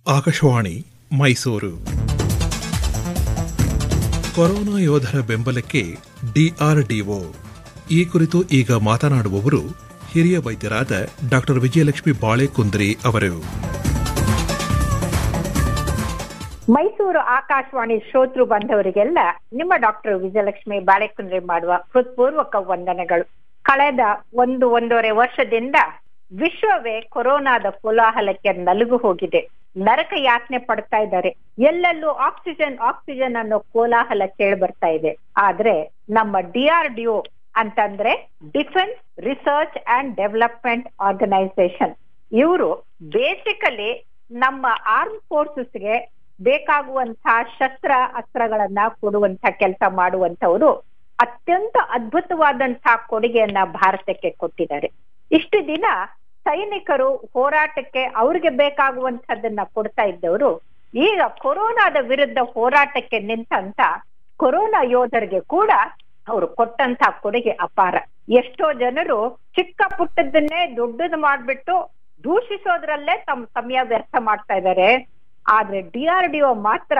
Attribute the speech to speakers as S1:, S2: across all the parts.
S1: Akashvani Mysuru corona ಯೋಧರ ಬೆಂಬಲಕ್ಕೆ DRDO ಈ ಕುರಿತು ಈಗ ಮಾತನಾಡುವವರು ಹಿರಿಯ ವೈದ್ಯರಾದ ಡಾಕ್ಟರ್ ವಿಜಯಲಕ್ಷ್ಮಿ ಬಾಳೆಕುಂದ್ರಿ ಅವರು
S2: ಮೈಸೂರು ಆಕಾಶವಾಣಿ ಶ್ರೋತೃ ಬಂಧವರಿಗೆಲ್ಲ ನಿಮ್ಮ ಡಾಕ್ಟರ್ ವಿಜಯಲಕ್ಷ್ಮಿ ಬಾಳೆಕುಂದ್ರಿ ಮಾಡುವ ಹೃತ್ಪೂರ್ವಕ ವಂದನೆಗಳು ಕಳೆದ ಒಂದು ಒಂದೂವರೆ ವರ್ಷದಿಂದ ವಿಶ್ವವೇ ಕೊರೋನಾದ ಕೋಲಾಹಲಕ್ಕೆ ನಲುಗು ಹೋಗಿದೆ ನರಕ ಯಾತನೆ ಪಡ್ತಾ ಇದ್ದಾರೆ ಎಲ್ಲೆಲ್ಲೂ ಆಕ್ಸಿಜನ್ ಆಕ್ಸಿಜನ್ ಅನ್ನೋ ಕೋಲಾಹಲ ಕೇಳಿ ಬರ್ತಾ ಇದೆ ಆದ್ರೆ ನಮ್ಮ ಡಿಆರ್ಡಿಒ ಅಂತಂದ್ರೆ defence research and development organisation ಇವರು ಬೇಸಿಕಲಿ ನಮ್ಮ ಆರ್ಮ್ ಫೋರ್ಸಸ್ಗೆ ಬೇಕಾಗುವಂತಹ ಶಸ್ತ್ರ ಅಸ್ತ್ರಗಳನ್ನ ಕೊಡುವಂತ ಕೆಲಸ ಮಾಡುವಂತವರು ಅತ್ಯಂತ ಅದ್ಭುತವಾದಂತಹ ಕೊಡುಗೆಯನ್ನ ಭಾರತಕ್ಕೆ ಕೊಟ್ಟಿದ್ದಾರೆ ಇಷ್ಟು ದಿನ ಸೈನಿಕರು ಹೋರಾಟಕ್ಕೆ ಅವ್ರಿಗೆ ಬೇಕಾಗುವಂತಹದ್ದನ್ನ ಕೊಡ್ತಾ ಇದ್ದವರು ಈಗ ಕೊರೋನಾದ ವಿರುದ್ಧ ಹೋರಾಟಕ್ಕೆ ನಿಂತಂತ ಕೊರೋನಾ ಯೋಧರಿಗೆ ಕೂಡ ಅವರು ಕೊಟ್ಟಂತ ಕೊಡುಗೆ ಅಪಾರ ಎಷ್ಟೋ ಜನರು ಚಿಕ್ಕ ಪುಟ್ಟದನ್ನೇ ದೊಡ್ಡದು ಮಾಡ್ಬಿಟ್ಟು ದೂಷಿಸೋದ್ರಲ್ಲೇ ತಮ್ಮ ಸಮಯ ವ್ಯರ್ಥ ಮಾಡ್ತಾ ಇದ್ದಾರೆ ಆದ್ರೆ ಡಿಆರ್ಡಿಒ ಮಾತ್ರ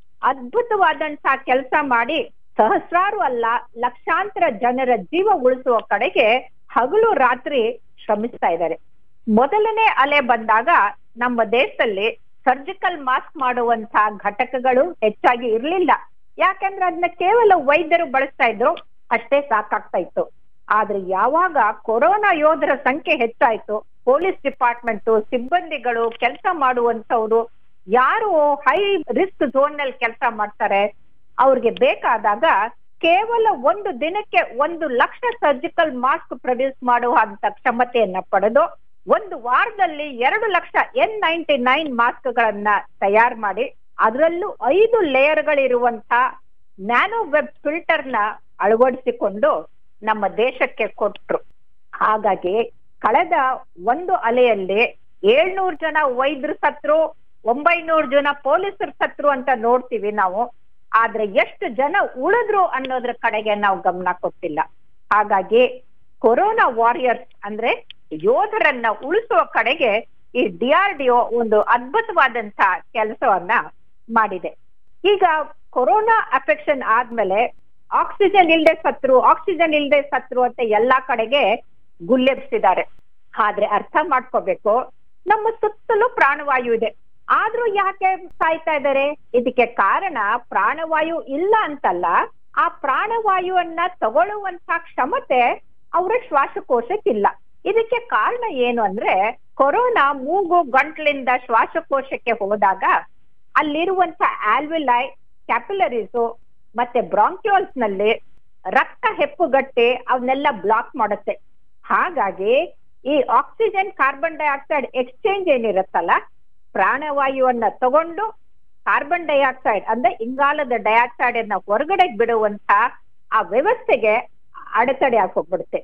S2: ಅದ್ಭುತವಾದಂತಹ ಕೆಲಸ ಮಾಡಿ ಸಹಸ್ರಾರು ಅಲ್ಲ ಲಕ್ಷಾಂತರ ಜನರ ಜೀವ ಉಳಿಸುವ ಕಡೆಗೆ ಹಗಲು ರಾತ್ರಿ ಶ್ರಮಿಸ್ತಾ ಇದ್ದಾರೆ ಮೊದಲನೇ ಅಲೆ ಬಂದಾಗ ನಮ್ಮ ದೇಶದಲ್ಲಿ ಸರ್ಜಿಕಲ್ ಮಾಸ್ಕ್ ಮಾಡುವಂತಹ ಘಟಕಗಳು ಹೆಚ್ಚಾಗಿ ಇರ್ಲಿಲ್ಲ ಯಾಕಂದ್ರೆ ಅದನ್ನ ಕೇವಲ ವೈದ್ಯರು ಬಳಸ್ತಾ ಇದ್ರು ಅಷ್ಟೇ ಸಾಕಾಗ್ತಾ ಇತ್ತು ಆದ್ರೆ ಯಾವಾಗ ಕೊರೋನಾ ಯೋಧರ ಸಂಖ್ಯೆ ಹೆಚ್ಚಾಯ್ತು ಪೊಲೀಸ್ ಡಿಪಾರ್ಟ್ಮೆಂಟ್ ಸಿಬ್ಬಂದಿಗಳು ಕೆಲಸ ಮಾಡುವಂತವ್ರು ಯಾರು ಹೈ ರಿಸ್ಕ್ ಝೋನ್ ನಲ್ಲಿ ಕೆಲಸ ಮಾಡ್ತಾರೆ ಅವ್ರಿಗೆ ಬೇಕಾದಾಗ ಕೇವಲ ಒಂದು ದಿನಕ್ಕೆ ಒಂದು ಲಕ್ಷ ಸರ್ಜಿಕಲ್ ಮಾಸ್ಕ್ ಪ್ರೊಡ್ಯೂಸ್ ಮಾಡುವಂತ ಕ್ಷಮತೆಯನ್ನ ಪಡೆದು ಒಂದು ವಾರದಲ್ಲಿ ಎರಡು lakh N ninety nine mask ಗಳನ್ನ ತಯಾರು ಮಾಡಿ ಅದರಲ್ಲೂ ಐದು ಲೇಯರ್ಗಳಿರುವಂತ ನ್ಯಾನೋ ವೆಬ್ ಫಿಲ್ಟರ್ ನ ಅಳವಡಿಸಿಕೊಂಡು ನಮ್ಮ ದೇಶಕ್ಕೆ ಕೊಟ್ರು ಹಾಗಾಗಿ ಕಳೆದ ಒಂದು ಅಲೆಯಲ್ಲಿ ಏಳ್ನೂರು ಜನ ವೈದ್ಯರು ಸತ್ರು ಒಂಬೈನೂರು ಜನ ಪೊಲೀಸರು ಸತ್ರು ಅಂತ ನೋಡ್ತೀವಿ ನಾವು ಆದ್ರೆ ಎಷ್ಟು ಜನ ಉಳಿದ್ರು ಅನ್ನೋದ್ರ ಕಡೆಗೆ ನಾವು ಗಮನ ಕೊಟ್ಟಿಲ್ಲ ಹಾಗಾಗಿ ಕೊರೋನಾ ವಾರಿಯರ್ಸ್ ಅಂದ್ರೆ ಯೋಧರನ್ನ ಉಳಿಸುವ ಕಡೆಗೆ ಈ ಡಿಆರ್ಡಿಒ ಒಂದು ಅದ್ಭುತವಾದಂತ ಕೆಲಸವನ್ನ ಮಾಡಿದೆ ಈಗ ಕೊರೋನಾ ಅಫೆಕ್ಷನ್ ಆದ್ಮೇಲೆ ಆಕ್ಸಿಜನ್ ಇಲ್ದೆ ಸತ್ರು ಆಕ್ಸಿಜನ್ ಇಲ್ದೆ ಸತ್ರು ಅಂತ ಎಲ್ಲಾ ಕಡೆಗೆ ಗುಲ್ಲೆಬ್ಸಿದ್ದಾರೆ ಆದ್ರೆ ಅರ್ಥ ಮಾಡ್ಕೋಬೇಕು ನಮ್ಮ ಸುತ್ತಲೂ ಪ್ರಾಣವಾಯು ಇದೆ ಆದ್ರೂ ಯಾಕೆ ಸಾಯ್ತಾ ಇದ್ದಾರೆ ಇದಕ್ಕೆ ಕಾರಣ ಪ್ರಾಣವಾಯು ಇಲ್ಲ ಅಂತಲ್ಲ ಆ ಪ್ರಾಣವಾಯುವನ್ನ ತಗೊಳ್ಳುವಂತ ಕ್ಷಮತೆ ಅವರ ಶ್ವಾಸಕೋಶಕ್ಕಿಲ್ಲ ಇದಕ್ಕೆ ಕಾರಣ ಏನು ಅಂದ್ರೆ ಕೊರೋನಾ ಮೂಗು ಗಂಟ್ಲಿಂದ ಶ್ವಾಸಕೋಶಕ್ಕೆ ಹೋದಾಗ ಅಲ್ಲಿರುವಂತ ಆಲ್ವಿಲೈ ಕ್ಯಾಪಿಲರೀಸು ಮತ್ತೆ ಬ್ರಾಂಕ್ಯೋಲ್ಸ್ ನಲ್ಲಿ ರಕ್ತ ಹೆಪ್ಪುಗಟ್ಟಿ ಅವನ್ನೆಲ್ಲ ಬ್ಲಾಕ್ ಮಾಡುತ್ತೆ ಹಾಗಾಗಿ ಈ ಆಕ್ಸಿಜನ್ ಕಾರ್ಬನ್ ಡೈಆಕ್ಸೈಡ್ ಎಕ್ಸ್ಚೇಂಜ್ ಏನಿರುತ್ತಲ್ಲ ಪ್ರಾಣವಾಯುವನ್ನ ತಗೊಂಡು ಕಾರ್ಬನ್ ಡೈಆಕ್ಸೈಡ್ ಅಂದ್ರೆ ಇಂಗಾಲದ ಡೈಆಕ್ಸೈಡ್ ಅನ್ನ ಹೊರಗಡೆ ಬಿಡುವಂತ ಆ ವ್ಯವಸ್ಥೆಗೆ ಅಡೆತಡೆ ಹೋಗ್ಬಿಡುತ್ತೆ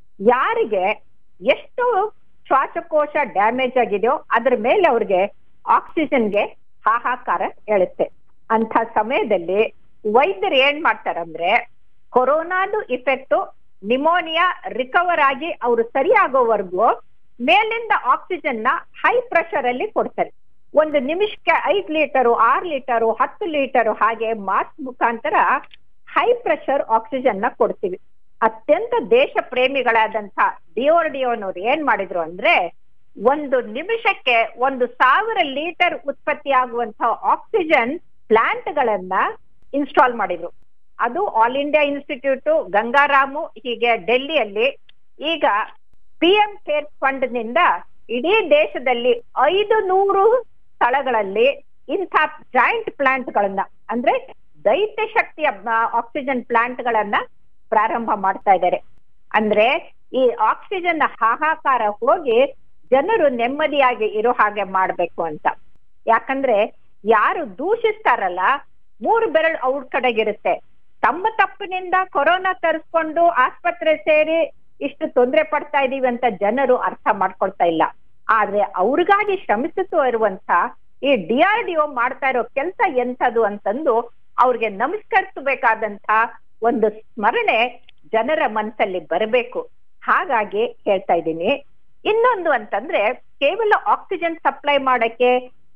S2: ಯಾರಿಗೆ ಎಷ್ಟು ಶ್ವಾಸಕೋಶ ಡ್ಯಾಮೇಜ್ ಆಗಿದೆಯೋ ಅದ್ರ ಮೇಲೆ ಅವ್ರಿಗೆ ಆಕ್ಸಿಜನ್ಗೆ ಹಾಹಾಕಾರ ಹೇಳುತ್ತೆ ಅಂತ ಸಮಯದಲ್ಲಿ ವೈದ್ಯರು ಏನ್ ಮಾಡ್ತಾರಂದ್ರೆ ಕೊರೋನಾದು ಇಫೆಕ್ಟ್ ನಿಮೋನಿಯಾ ರಿಕವರ್ ಆಗಿ ಅವರು ಸರಿಯಾಗೋವರೆಗೂ ಮೇಲಿಂದ ಆಕ್ಸಿಜನ್ ನ ಹೈ ಪ್ರೆಷರ್ ಅಲ್ಲಿ ಕೊಡ್ತಾರೆ ಒಂದು ನಿಮಿಷಕ್ಕೆ ಐದ್ ಲೀಟರು ಆರ್ ಲೀಟರು ಹತ್ತು ಲೀಟರು ಹಾಗೆ ಮಾಸ್ಕ್ ಮುಖಾಂತರ ಹೈ ಪ್ರೆಷರ್ ಆಕ್ಸಿಜನ್ ನ ಕೊಡ್ತೀವಿ ಅತ್ಯಂತ ದೇಶ ಪ್ರೇಮಿಗಳಾದಂತ ಡಿಒರ್ಡಿಒನವ್ರು ಏನ್ ಮಾಡಿದ್ರು ಅಂದ್ರೆ ಒಂದು ನಿಮಿಷಕ್ಕೆ ಒಂದು ಸಾವಿರ ಲೀಟರ್ ಉತ್ಪತ್ತಿ ಆಗುವಂತಹ ಆಕ್ಸಿಜನ್ ಪ್ಲಾಂಟ್ ಗಳನ್ನ ಇನ್ಸ್ಟಾಲ್ ಮಾಡಿದ್ರು ಅದು ಆಲ್ ಇಂಡಿಯಾ ಇನ್ಸ್ಟಿಟ್ಯೂಟ್ ಗಂಗಾರಾಮು ಹೀಗೆ ಡೆಲ್ಲಿಯಲ್ಲಿ ಈಗ ಪಿ ಎಂ ಕೇರ್ ಫಂಡ್ ನಿಂದ ಇಡೀ ದೇಶದಲ್ಲಿ ಐದು ನೂರು ಸ್ಥಳಗಳಲ್ಲಿ ಇಂಥ ಜಾಯಿಂಟ್ ಪ್ಲಾಂಟ್ ಗಳನ್ನ ಅಂದ್ರೆ ದೈತ್ಯ ಶಕ್ತಿಯ ಆಕ್ಸಿಜನ್ ಪ್ಲಾಂಟ್ ಗಳನ್ನ ಪ್ರಾರಂಭ ಮಾಡ್ತಾ ಇದ್ದಾರೆ ಅಂದ್ರೆ ಈ ಆಕ್ಸಿಜನ್ ಹಾಹಾಕಾರ ಹೋಗಿ ಜನರು ನೆಮ್ಮದಿಯಾಗಿ ಇರೋ ಹಾಗೆ ಮಾಡ್ಬೇಕು ಅಂತ ಯಾಕಂದ್ರೆ ಯಾರು ದೂಷಿಸ್ತಾರಲ್ಲ ಮೂರು ಬೆರಳು ಅವ್ರ ಕಡೆಗಿರುತ್ತೆ ತಮ್ಮ ತಪ್ಪಿನಿಂದ ಕೊರೋನಾ ತರಿಸ್ಕೊಂಡು ಆಸ್ಪತ್ರೆ ಸೇರಿ ಇಷ್ಟು ತೊಂದರೆ ಪಡ್ತಾ ಇದೀವಿ ಅಂತ ಜನರು ಅರ್ಥ ಮಾಡ್ಕೊಳ್ತಾ ಇಲ್ಲ ಆದ್ರೆ ಅವ್ರಿಗಾಗಿ ಶ್ರಮಿಸುತ್ತಾ ಇರುವಂತ ಈ ಡಿಆರ್ಡಿಒ ಮಾಡ್ತಾ ಇರೋ ಕೆಲಸ ಎಂಥದ್ದು ಅಂತಂದು ಅವ್ರಿಗೆ ನಮಸ್ಕರಿಸಬೇಕಾದಂತ ಒಂದು ಸ್ಮರಣೆ ಜನರ ಮನಸ್ಸಲ್ಲಿ ಬರಬೇಕು ಹಾಗಾಗಿ ಹೇಳ್ತಾ ಇದ್ದೀನಿ ಇನ್ನೊಂದು ಅಂತಂದ್ರೆ ಕೇವಲ ಆಕ್ಸಿಜನ್ ಸಪ್ಲೈ ಮಾಡಕ್ಕೆ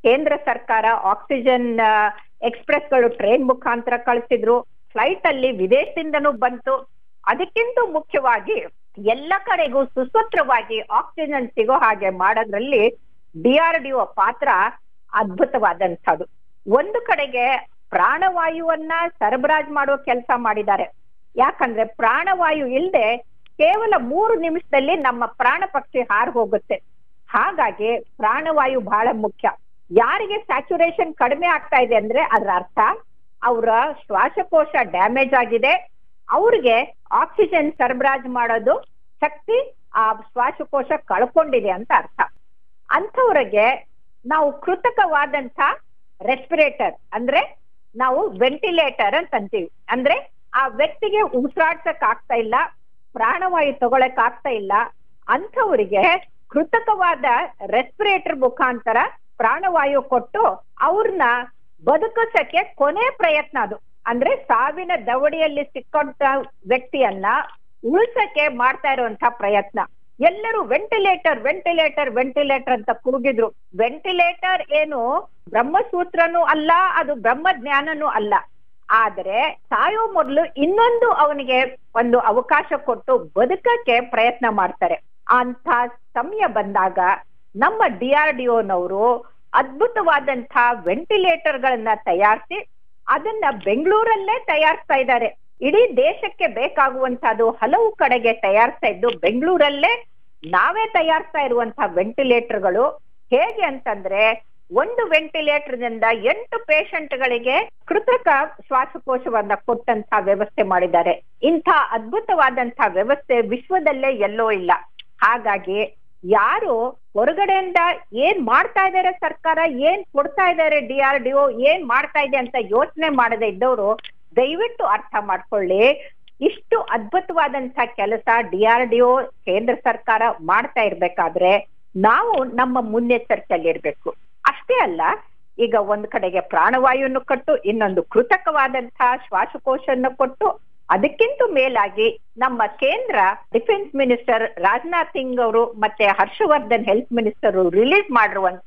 S2: ಕೇಂದ್ರ ಸರ್ಕಾರ ಆಕ್ಸಿಜನ್ ಎಕ್ಸ್ಪ್ರೆಸ್ ಗಳು ಟ್ರೈನ್ ಮುಖಾಂತರ ಕಳಿಸಿದ್ರು ಫ್ಲೈಟ್ ಅಲ್ಲಿ ವಿದೇಶದಿಂದನೂ ಬಂತು ಅದಕ್ಕಿಂತ ಮುಖ್ಯವಾಗಿ ಎಲ್ಲ ಕಡೆಗೂ ಸುಸೂತ್ರವಾಗಿ ಆಕ್ಸಿಜನ್ ಸಿಗೋ ಹಾಗೆ ಮಾಡೋದ್ರಲ್ಲಿ ಡಿಆರ್ಡಿಒ ಪಾತ್ರ ಅದ್ಭುತವಾದಂಥದ್ದು ಒಂದು ಕಡೆಗೆ ಪ್ರಾಣವಾಯುವನ್ನ ಸರಬರಾಜು ಮಾಡೋ ಕೆಲಸ ಮಾಡಿದ್ದಾರೆ ಯಾಕಂದ್ರೆ ಪ್ರಾಣವಾಯು ಇಲ್ಲದೆ ಕೇವಲ ಮೂರು ನಿಮಿಷದಲ್ಲಿ ನಮ್ಮ ಪ್ರಾಣ ಪಕ್ಷಿ ಹಾರು ಹೋಗುತ್ತೆ ಹಾಗಾಗಿ ಪ್ರಾಣವಾಯು ಬಹಳ ಮುಖ್ಯ ಯಾರಿಗೆ ಸ್ಯಾಚುರೇಷನ್ ಕಡಿಮೆ ಆಗ್ತಾ ಇದೆ ಅಂದ್ರೆ ಅದರ ಅರ್ಥ ಅವರ ಶ್ವಾಸಕೋಶ ಡ್ಯಾಮೇಜ್ ಆಗಿದೆ ಅವ್ರಿಗೆ ಆಕ್ಸಿಜನ್ ಸರಬರಾಜು ಮಾಡೋದು ಶಕ್ತಿ ಆ ಶ್ವಾಸಕೋಶ ಕಳ್ಕೊಂಡಿದೆ ಅಂತ ಅರ್ಥ ಅಂಥವ್ರಿಗೆ ನಾವು ಕೃತಕವಾದಂತ ರೆಸ್ಪಿರೇಟರ್ ಅಂದ್ರೆ ನಾವು ವೆಂಟಿಲೇಟರ್ ಅಂತ ಅಂತೀವಿ ಅಂದ್ರೆ ಆ ವ್ಯಕ್ತಿಗೆ ಉಸಿರಾಡ್ಸಕ್ ಆಗ್ತಾ ಇಲ್ಲ ಪ್ರಾಣವಾಯು ತಗೊಳಕ್ ಆಗ್ತಾ ಇಲ್ಲ ಅಂಥವ್ರಿಗೆ ಕೃತಕವಾದ ರೆಸ್ಪಿರೇಟರ್ ಮುಖಾಂತರ ಪ್ರಾಣವಾಯು ಕೊಟ್ಟು ಅವ್ರನ್ನ ಬದುಕಿಸಕ್ಕೆ ಕೊನೆ ಪ್ರಯತ್ನ ಅದು ಅಂದ್ರೆ ಸಾವಿನ ದವಡಿಯಲ್ಲಿ ಸಿಕ್ಕಂತ ವ್ಯಕ್ತಿಯನ್ನ ಉಳಿಸಕ್ಕೆ ಮಾಡ್ತಾ ಇರುವಂತ ಪ್ರಯತ್ನ ಎಲ್ಲರೂ ವೆಂಟಿಲೇಟರ್ ವೆಂಟಿಲೇಟರ್ ವೆಂಟಿಲೇಟರ್ ಅಂತ ಕೂಗಿದ್ರು ವೆಂಟಿಲೇಟರ್ ಏನು ಬ್ರಹ್ಮಸೂತ್ರನೂ ಅಲ್ಲ ಅದು ಬ್ರಹ್ಮ ಜ್ಞಾನನೂ ಅಲ್ಲ ಆದ್ರೆ ಸಾಯೋ ಮೊದಲು ಇನ್ನೊಂದು ಅವನಿಗೆ ಒಂದು ಅವಕಾಶ ಕೊಟ್ಟು ಬದುಕಕ್ಕೆ ಪ್ರಯತ್ನ ಮಾಡ್ತಾರೆ ಅಂತ ಸಮಯ ಬಂದಾಗ ನಮ್ಮ ಡಿ ಆರ್ ಡಿ ಒನವರು ಅದ್ಭುತವಾದಂತ ವೆಂಟಿಲೇಟರ್ ಗಳನ್ನ ತಯಾರಿಸಿ ಅದನ್ನ ಬೆಂಗಳೂರಲ್ಲೇ ತಯಾರಿಸ್ತಾ ಇದ್ದಾರೆ ಇಡೀ ದೇಶಕ್ಕೆ ಬೇಕಾಗುವಂತಹದ್ದು ಹಲವು ಕಡೆಗೆ ತಯಾರಿಸ್ತಾ ಇದ್ದು ಬೆಂಗಳೂರಲ್ಲೇ ನಾವೇ ತಯಾರಿಸ್ತಾ ಇರುವಂತಹ ವೆಂಟಿಲೇಟರ್ಗಳು ಹೇಗೆ ಅಂತಂದ್ರೆ ಒಂದು ವೆಂಟಿಲೇಟರ್ ನಿಂದ ಎಂಟು ಪೇಷಂಟ್ ಗಳಿಗೆ ಕೃತಕ ಶ್ವಾಸಕೋಶವನ್ನ ಕೊಟ್ಟಂತ ವ್ಯವಸ್ಥೆ ಮಾಡಿದ್ದಾರೆ ಇಂಥ ಅದ್ಭುತವಾದಂತಹ ವ್ಯವಸ್ಥೆ ವಿಶ್ವದಲ್ಲೇ ಎಲ್ಲೋ ಇಲ್ಲ ಹಾಗಾಗಿ ಯಾರು ಹೊರಗಡೆಯಿಂದ ಏನ್ ಮಾಡ್ತಾ ಇದ್ದಾರೆ ಸರ್ಕಾರ ಏನ್ ಕೊಡ್ತಾ ಇದ್ದಾರೆ ಡಿ ಆರ್ ಡಿ ಒ ಏನ್ ಮಾಡ್ತಾ ಇದೆ ಅಂತ ಯೋಚನೆ ಮಾಡದೆ ಇದ್ದವರು ದಯವಿಟ್ಟು ಅರ್ಥ ಮಾಡ್ಕೊಳ್ಳಿ ಇಷ್ಟು ಅದ್ಭುತವಾದಂತ ಕೆಲಸ ಡಿ ಆರ್ ಡಿ ಒ ಕೇಂದ್ರ ಸರ್ಕಾರ ಮಾಡ್ತಾ ಇರ್ಬೇಕಾದ್ರೆ ನಾವು ನಮ್ಮ ಮುನ್ನೆಚ್ಚರಿಕೆಯಲ್ಲಿ ಇರ್ಬೇಕು ಅಷ್ಟೇ ಅಲ್ಲ ಈಗ ಒಂದ್ ಕಡೆಗೆ ಪ್ರಾಣವಾಯುವನ್ನು ಕೊಟ್ಟು ಇನ್ನೊಂದು ಕೃತಕವಾದಂತಹ ಶ್ವಾಸಕೋಶವನ್ನು ಕೊಟ್ಟು ಅದಕ್ಕಿಂತ ಮೇಲಾಗಿ ನಮ್ಮ ಕೇಂದ್ರ ಡಿಫೆನ್ಸ್ ಮಿನಿಸ್ಟರ್ ರಾಜನಾಥ್ ಸಿಂಗ್ ಅವರು ಮತ್ತೆ ಹರ್ಷವರ್ಧನ್ ಹೆಲ್ತ್ ಮಿನಿಸ್ಟರ್ ರಿಲೀಸ್ ಮಾಡಿರುವಂತ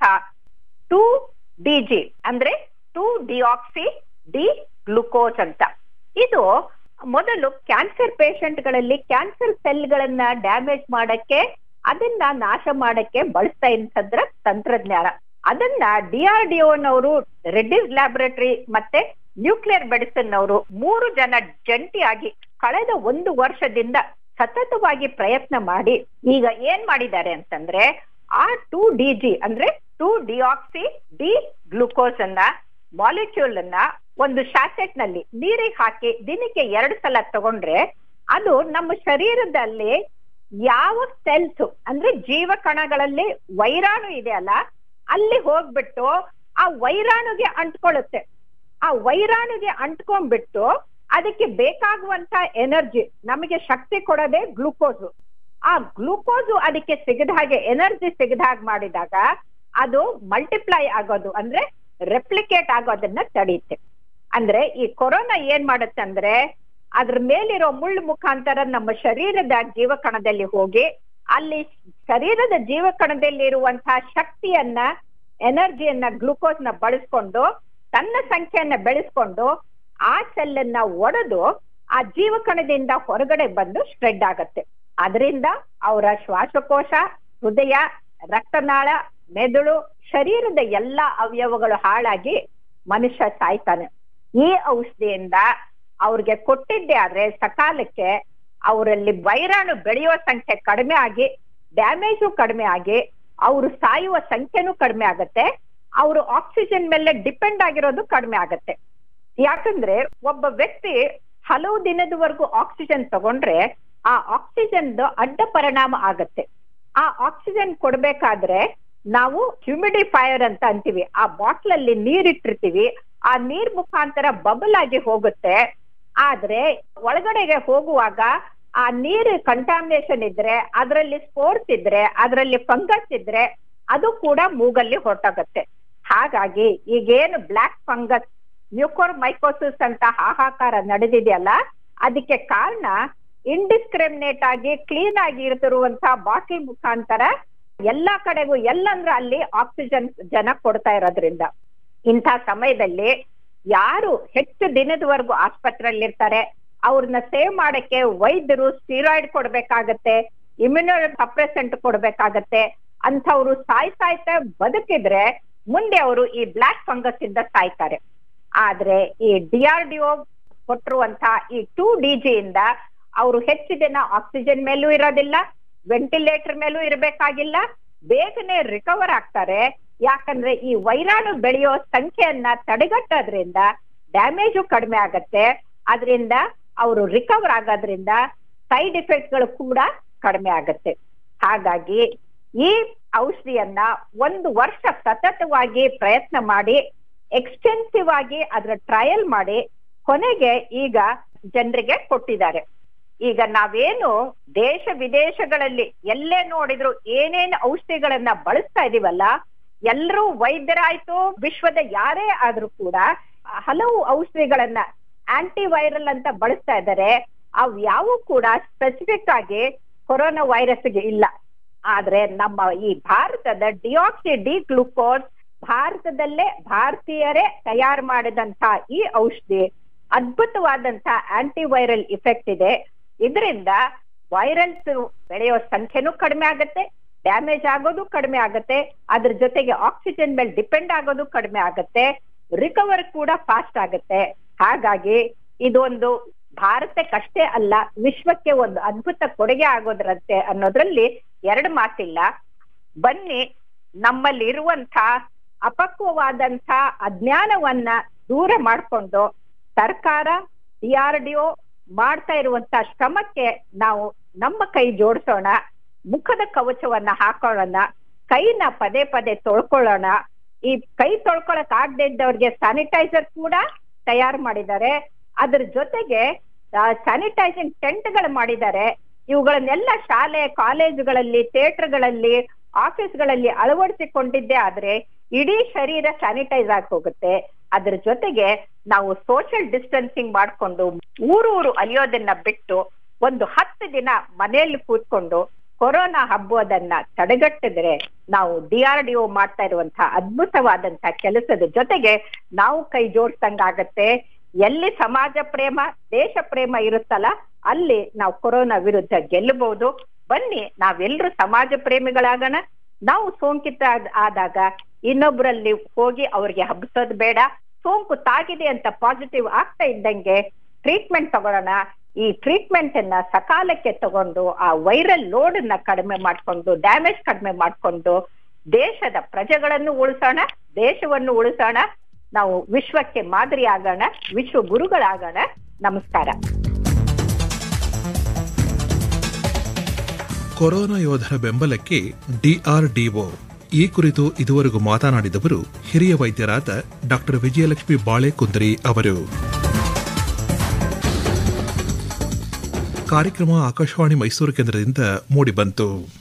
S2: ಟೂ ಡಿ ಜಿ ಅಂದ್ರೆ ಟೂ ಡಿಆಕ್ಸಿ ಡಿ ಗ್ಲುಕೋಸ್ ಅಂತ ಇದು ಮೊದಲು ಕ್ಯಾನ್ಸರ್ ಗಳಲ್ಲಿ ಕ್ಯಾನ್ಸರ್ ಸೆಲ್ಗಳನ್ನ ಡ್ಯಾಮೇಜ್ ಮಾಡಕ್ಕೆ ಅದನ್ನ ನಾಶ ಮಾಡಕ್ಕೆ ಬಳಸ್ತಾ ಇದ್ದ ತಂತ್ರಜ್ಞಾನ ಅದನ್ನ ಡಿ ಆರ್ ಡಿ ಒನವರು ರೆಡ್ಡಿಸ್ ಲ್ಯಾಬೊರೇಟರಿ ಮತ್ತೆ ನ್ಯೂಕ್ಲಿಯರ್ ಮೆಡಿಸಿನ್ ಅವರು ಮೂರು ಜನ ಜಂಟಿಯಾಗಿ ಕಳೆದ ಒಂದು ವರ್ಷದಿಂದ ಸತತವಾಗಿ ಪ್ರಯತ್ನ ಮಾಡಿ ಈಗ ಏನ್ ಮಾಡಿದ್ದಾರೆ ಅಂತಂದ್ರೆ ಆ ಟೂ ಡಿ ಜಿ ಅಂದ್ರೆ ಟೂ ಡಿಆಕ್ಸಿ ಡಿ ಗ್ಲುಕೋಸ್ ಅನ್ನ ಮಾಲಿಕ್ಯೂಲ್ ಅನ್ನ ಒಂದು ಶಾಸೆಟ್ ನಲ್ಲಿ ನೀರಿಗೆ ಹಾಕಿ ದಿನಕ್ಕೆ ಎರಡು ಸಲ ತಗೊಂಡ್ರೆ ಅದು ನಮ್ಮ ಶರೀರದಲ್ಲಿ ಯಾವ ಸೆಲ್ಸ್ ಅಂದ್ರೆ ಜೀವ ಕಣಗಳಲ್ಲಿ ವೈರಾಣು ಇದೆ ಅಲ್ಲ ಅಲ್ಲಿ ಹೋಗ್ಬಿಟ್ಟು ಆ ವೈರಾಣುಗೆ ಅಂಟ್ಕೊಳ್ಳುತ್ತೆ ಆ ವೈರಾಣುಗೆ ಅಂಟ್ಕೊಂಡ್ಬಿಟ್ಟು ಅದಕ್ಕೆ ಬೇಕಾಗುವಂತ ಎನರ್ಜಿ ನಮಗೆ ಶಕ್ತಿ ಕೊಡೋದೇ ಗ್ಲೂಕೋಸು ಆ ಗ್ಲೂಕೋಸು ಅದಕ್ಕೆ ಸಿಗದ ಹಾಗೆ ಎನರ್ಜಿ ಸಿಗದ ಹಾಗೆ ಮಾಡಿದಾಗ ಅದು ಮಲ್ಟಿಪ್ಲೈ ಆಗೋದು ಅಂದ್ರೆ ರೆಪ್ಲಿಕೇಟ್ ಆಗೋದನ್ನ ತಡೆಯುತ್ತೆ ಅಂದ್ರೆ ಈ ಕೊರೋನಾ ಏನ್ ಮಾಡುತ್ತೆ ಅಂದ್ರೆ ಅದ್ರ ಮೇಲಿರೋ ಮುಳ್ಳು ಮುಖಾಂತರ ನಮ್ಮ ಶರೀರದ ಜೀವಕಣದಲ್ಲಿ ಹೋಗಿ ಅಲ್ಲಿ ಶರೀರದ ಜೀವಕಣದಲ್ಲಿ ಇರುವಂತಹ ಶಕ್ತಿಯನ್ನ ಎನರ್ಜಿಯನ್ನ ಗ್ಲೂಕೋಸ್ ನ ಬಳಸ್ಕೊಂಡು ತನ್ನ ಸಂಖ್ಯೆಯನ್ನ ಬೆಳೆಸ್ಕೊಂಡು ಆ ಸೆಲ್ ಅನ್ನ ಒಡೆದು ಆ ಜೀವಕಣದಿಂದ ಹೊರಗಡೆ ಬಂದು ಸ್ಪ್ರೆಡ್ ಆಗತ್ತೆ ಅದರಿಂದ ಅವರ ಶ್ವಾಸಕೋಶ ಹೃದಯ ರಕ್ತನಾಳ ಮೆದುಳು ಶರೀರದ ಎಲ್ಲಾ ಅವಯವಗಳು ಹಾಳಾಗಿ ಮನುಷ್ಯ ಸಾಯ್ತಾನೆ ಈ ಔಷಧಿಯಿಂದ ಅವ್ರಿಗೆ ಕೊಟ್ಟಿದ್ದೆ ಆದ್ರೆ ಸಕಾಲಕ್ಕೆ ಅವರಲ್ಲಿ ವೈರಾಣು ಬೆಳೆಯುವ ಸಂಖ್ಯೆ ಕಡಿಮೆ ಆಗಿ ಡ್ಯಾಮೇಜು ಕಡಿಮೆ ಆಗಿ ಅವರು ಸಾಯುವ ಸಂಖ್ಯೆನೂ ಕಡಿಮೆ ಆಗತ್ತೆ ಅವರು ಆಕ್ಸಿಜನ್ ಮೇಲೆ ಡಿಪೆಂಡ್ ಆಗಿರೋದು ಕಡಿಮೆ ಆಗತ್ತೆ ಯಾಕಂದ್ರೆ ಒಬ್ಬ ವ್ಯಕ್ತಿ ಹಲವು ದಿನದವರೆಗೂ ಆಕ್ಸಿಜನ್ ತಗೊಂಡ್ರೆ ಆ ಆಕ್ಸಿಜನ್ ಅಡ್ಡ ಪರಿಣಾಮ ಆಗತ್ತೆ ಆ ಆಕ್ಸಿಜನ್ ಕೊಡ್ಬೇಕಾದ್ರೆ ನಾವು ಹ್ಯೂಮಿಡಿಫೈಯರ್ ಅಂತ ಅಂತೀವಿ ಆ ಬಾಟ್ಲ್ ಅಲ್ಲಿ ನೀರಿಟ್ಟಿರ್ತೀವಿ ಆ ನೀರ್ ಮುಖಾಂತರ ಬಬಲ್ ಆಗಿ ಹೋಗುತ್ತೆ ಆದ್ರೆ ಒಳಗಡೆಗೆ ಹೋಗುವಾಗ ಆ ನೀರು ಕಂಟಾಮಿನೇಷನ್ ಇದ್ರೆ ಅದರಲ್ಲಿ ಸ್ಪೋರ್ಟ್ಸ್ ಇದ್ರೆ ಅದರಲ್ಲಿ ಫಂಗಸ್ ಇದ್ರೆ ಅದು ಕೂಡ ಮೂಗಲ್ಲಿ ಹೊರಟೋಗತ್ತೆ ಹಾಗಾಗಿ ಈಗೇನು ಬ್ಲಾಕ್ ಫಂಗಸ್ ಮ್ಯೂಕೋರ್ ಮೈಕೋಸಿಸ್ ಅಂತ ಹಾಹಾಕಾರ ನಡೆದಿದೆಯಲ್ಲ ಅದಕ್ಕೆ ಕಾರಣ ಇಂಡಿಸ್ಕ್ರಿಮಿನೇಟ್ ಆಗಿ ಕ್ಲೀನ್ ಆಗಿ ಇರ್ತಿರುವಂತ ಬಾಟಲ್ ಮುಖಾಂತರ ಎಲ್ಲಾ ಕಡೆಗೂ ಎಲ್ಲಂದ್ರೆ ಅಲ್ಲಿ ಆಕ್ಸಿಜನ್ ಜನ ಕೊಡ್ತಾ ಇರೋದ್ರಿಂದ ಇಂಥ ಸಮಯದಲ್ಲಿ ಯಾರು ಹೆಚ್ಚು ದಿನದವರೆಗೂ ಆಸ್ಪತ್ರೆಯಲ್ಲಿ ಇರ್ತಾರೆ ಅವ್ರನ್ನ ಸೇವ್ ಮಾಡಕ್ಕೆ ವೈದ್ಯರು ಸ್ಟೀರಾಯ್ಡ್ ಕೊಡ್ಬೇಕಾಗತ್ತೆ ಇಮ್ಯುನೋ ಸಪ್ರೆಸೆಂಟ್ ಕೊಡ್ಬೇಕಾಗತ್ತೆ ಅಂಥವ್ರು ಸಾಯ್ ಸಾಯ್ತಾ ಬದುಕಿದ್ರೆ ಮುಂದೆ ಅವರು ಈ ಬ್ಲಾಕ್ ಫಂಗಸ್ ಇಂದ ಸಾಯ್ತಾರೆ ಆದ್ರೆ ಈ ಡಿ ಆರ್ ಡಿ ಒ ಕೊಟ್ಟಿರುವಂತ ಈ ಟೂ ಡಿ ಜಿ ಇಂದ ಅವರು ಹೆಚ್ಚು ದಿನ ಆಕ್ಸಿಜನ್ ಮೇಲೂ ಇರೋದಿಲ್ಲ ವೆಂಟಿಲೇಟರ್ ಮೇಲೂ ಇರಬೇಕಾಗಿಲ್ಲ ಬೇಗನೆ ರಿಕವರ್ ಆಗ್ತಾರೆ ಯಾಕಂದ್ರೆ ಈ ವೈರಾಣು ಬೆಳೆಯೋ ಸಂಖ್ಯೆಯನ್ನ ತಡೆಗಟ್ಟೋದ್ರಿಂದ ಡ್ಯಾಮೇಜು ಕಡಿಮೆ ಆಗತ್ತೆ ಅದರಿಂದ ಅವರು ರಿಕವರ್ ಆಗೋದ್ರಿಂದ ಸೈಡ್ ಎಫೆಕ್ಟ್ ಗಳು ಕೂಡ ಕಡಿಮೆ ಆಗತ್ತೆ ಹಾಗಾಗಿ ಈ ಔಷಧಿಯನ್ನ ಒಂದು ವರ್ಷ ಸತತವಾಗಿ ಪ್ರಯತ್ನ ಮಾಡಿ ಎಕ್ಸ್ಟೆನ್ಸಿವ್ ಆಗಿ ಅದರ ಟ್ರಯಲ್ ಮಾಡಿ ಕೊನೆಗೆ ಈಗ ಜನರಿಗೆ ಕೊಟ್ಟಿದ್ದಾರೆ ಈಗ ನಾವೇನು ದೇಶ ವಿದೇಶಗಳಲ್ಲಿ ಎಲ್ಲೇ ನೋಡಿದ್ರು ಏನೇನು ಔಷಧಿಗಳನ್ನ ಬಳಸ್ತಾ ಇದೀವಲ್ಲ ಎಲ್ಲರೂ ವೈದ್ಯರಾಯ್ತು ವಿಶ್ವದ ಯಾರೇ ಆದ್ರೂ ಕೂಡ ಹಲವು ಔಷಧಿಗಳನ್ನ ಆಂಟಿ ವೈರಲ್ ಅಂತ ಬಳಸ್ತಾ ಇದ್ದಾರೆ ಅವ್ ಯಾವ ಕೂಡ ಸ್ಪೆಸಿಫಿಕ್ ಆಗಿ ಕೊರೋನಾ ವೈರಸ್ಗೆ ಇಲ್ಲ ಆದ್ರೆ ನಮ್ಮ ಈ ಭಾರತದ ಡಿಆಕ್ಸಿ ಡಿ ಗ್ಲೂಕೋಸ್ ಭಾರತದಲ್ಲೇ ಭಾರತೀಯರೇ ತಯಾರು ಮಾಡಿದಂತ ಈ ಔಷಧಿ ಅದ್ಭುತವಾದಂತ ಆಂಟಿ ವೈರಲ್ ಇಫೆಕ್ಟ್ ಇದೆ ಇದರಿಂದ ವೈರಲ್ಸ್ ಬೆಳೆಯೋ ಸಂಖ್ಯೆನೂ ಕಡಿಮೆ ಆಗತ್ತೆ ಡ್ಯಾಮೇಜ್ ಆಗೋದು ಕಡಿಮೆ ಆಗತ್ತೆ ಅದ್ರ ಜೊತೆಗೆ ಆಕ್ಸಿಜನ್ ಮೇಲೆ ಡಿಪೆಂಡ್ ಆಗೋದು ಕಡಿಮೆ ಆಗತ್ತೆ ರಿಕವರ್ ಕೂಡ ಫಾಸ್ಟ್ ಆಗತ್ತೆ ಹಾಗಾಗಿ ಇದೊಂದು ಭಾರತಕ್ಕಷ್ಟೇ ಅಲ್ಲ ವಿಶ್ವಕ್ಕೆ ಒಂದು ಅದ್ಭುತ ಕೊಡುಗೆ ಆಗೋದ್ರಂತೆ ಅನ್ನೋದ್ರಲ್ಲಿ ಎರಡು ಮಾತಿಲ್ಲ ಬನ್ನಿ ನಮ್ಮಲ್ಲಿ ಇರುವಂತ ಅಪಕ್ವವಾದಂತ ಅಜ್ಞಾನವನ್ನ ದೂರ ಮಾಡ್ಕೊಂಡು ಸರ್ಕಾರ ಡಿ ಆರ್ ಡಿ ಒ ಮಾಡ್ತಾ ಇರುವಂತ ಶ್ರಮಕ್ಕೆ ನಾವು ನಮ್ಮ ಕೈ ಜೋಡಿಸೋಣ ಮುಖದ ಕವಚವನ್ನ ಹಾಕೊಳ್ಳೋಣ ಕೈನ ಪದೇ ಪದೇ ತೊಳ್ಕೊಳ್ಳೋಣ ಈ ಕೈ ತೊಳ್ಕೊಳಕ್ ಆಗದೆ ಇದ್ದವ್ರಿಗೆ ಸ್ಯಾನಿಟೈಸರ್ ಕೂಡ ತಯಾರು ಮಾಡಿದ್ದಾರೆ ಅದ್ರ ಜೊತೆಗೆ ಸ್ಯಾನಿಟೈಸಿಂಗ್ ಟೆಂಟ್ಗಳು ಮಾಡಿದ್ದಾರೆ ಇವುಗಳನ್ನೆಲ್ಲ ಶಾಲೆ ಕಾಲೇಜುಗಳಲ್ಲಿ ಥಿಯೇಟರ್ಗಳಲ್ಲಿ ಆಫೀಸ್ಗಳಲ್ಲಿ ಅಳವಡಿಸಿಕೊಂಡಿದ್ದೇ ಆದ್ರೆ ಇಡೀ ಶರೀರ ಸ್ಯಾನಿಟೈಸ್ ಆಗಿ ಹೋಗುತ್ತೆ ಅದ್ರ ಜೊತೆಗೆ ನಾವು ಸೋಷಿಯಲ್ ಡಿಸ್ಟೆನ್ಸಿಂಗ್ ಮಾಡ್ಕೊಂಡು ಊರೂರು ಅಲಿಯೋದನ್ನ ಬಿಟ್ಟು ಒಂದು ಹತ್ತು ದಿನ ಮನೆಯಲ್ಲಿ ಕೂತ್ಕೊಂಡು ಕೊರೋನಾ ಹಬ್ಬುವುದನ್ನ ತಡೆಗಟ್ಟಿದ್ರೆ ನಾವು ಡಿ ಆರ್ ಡಿ ಒ ಮಾಡ್ತಾ ಇರುವಂತಹ ಅದ್ಭುತವಾದಂತಹ ಕೆಲಸದ ಜೊತೆಗೆ ನಾವು ಕೈ ಜೋಡಿಸ್ದಂಗಾಗತ್ತೆ ಎಲ್ಲಿ ಸಮಾಜ ಪ್ರೇಮ ದೇಶ ಪ್ರೇಮ ಇರುತ್ತಲ್ಲ ಅಲ್ಲಿ ನಾವು ಕೊರೋನಾ ವಿರುದ್ಧ ಗೆಲ್ಲಬಹುದು ಬನ್ನಿ ನಾವೆಲ್ಲರೂ ಸಮಾಜ ಪ್ರೇಮಿಗಳಾಗೋಣ ನಾವು ಸೋಂಕಿತ ಆದಾಗ ಇನ್ನೊಬ್ಬರಲ್ಲಿ ಹೋಗಿ ಅವ್ರಿಗೆ ಹಬ್ಬಿಸೋದು ಬೇಡ ಸೋಂಕು ತಾಗಿದೆ ಅಂತ ಪಾಸಿಟಿವ್ ಆಗ್ತಾ ಇದ್ದಂಗೆ ಟ್ರೀಟ್ಮೆಂಟ್ ತಗೊಳ್ಳೋಣ ಈ ಟ್ರೀಟ್ಮೆಂಟ್ ಅನ್ನ ಸಕಾಲಕ್ಕೆ ತಗೊಂಡು ಆ ವೈರಲ್ ಲೋಡ್ ಅನ್ನ ಕಡಿಮೆ ಮಾಡ್ಕೊಂಡು ಡ್ಯಾಮೇಜ್ ಕಡಿಮೆ ಮಾಡ್ಕೊಂಡು ದೇಶದ ಪ್ರಜೆಗಳನ್ನು ಉಳಿಸೋಣ ದೇಶವನ್ನು ಉಳಿಸೋಣ ನಾವು ವಿಶ್ವಕ್ಕೆ ಮಾದರಿ ಆಗೋಣ ವಿಶ್ವ ಗುರುಗಳಾಗೋಣ ನಮಸ್ಕಾರ
S1: ಕೊರೋನಾ ಯೋಧರ ಬೆಂಬಲಕ್ಕೆ ಡಿಆರ್ಡಿಒ ಈ ಕುರಿತು ಇದುವರೆಗೂ ಮಾತನಾಡಿದವರು ಹಿರಿಯ ವೈದ್ಯರಾದ ಡಾಕ್ಟರ್ ವಿಜಯಲಕ್ಷ್ಮಿ ಬಾಳೆಕುಂದ್ರಿ ಅವರು ಕಾರ್ಯಕ್ರಮ ಆಕಾಶವಾಣಿ ಮೈಸೂರು ಕೇಂದ್ರದಿಂದ ಮೂಡಿಬಂತು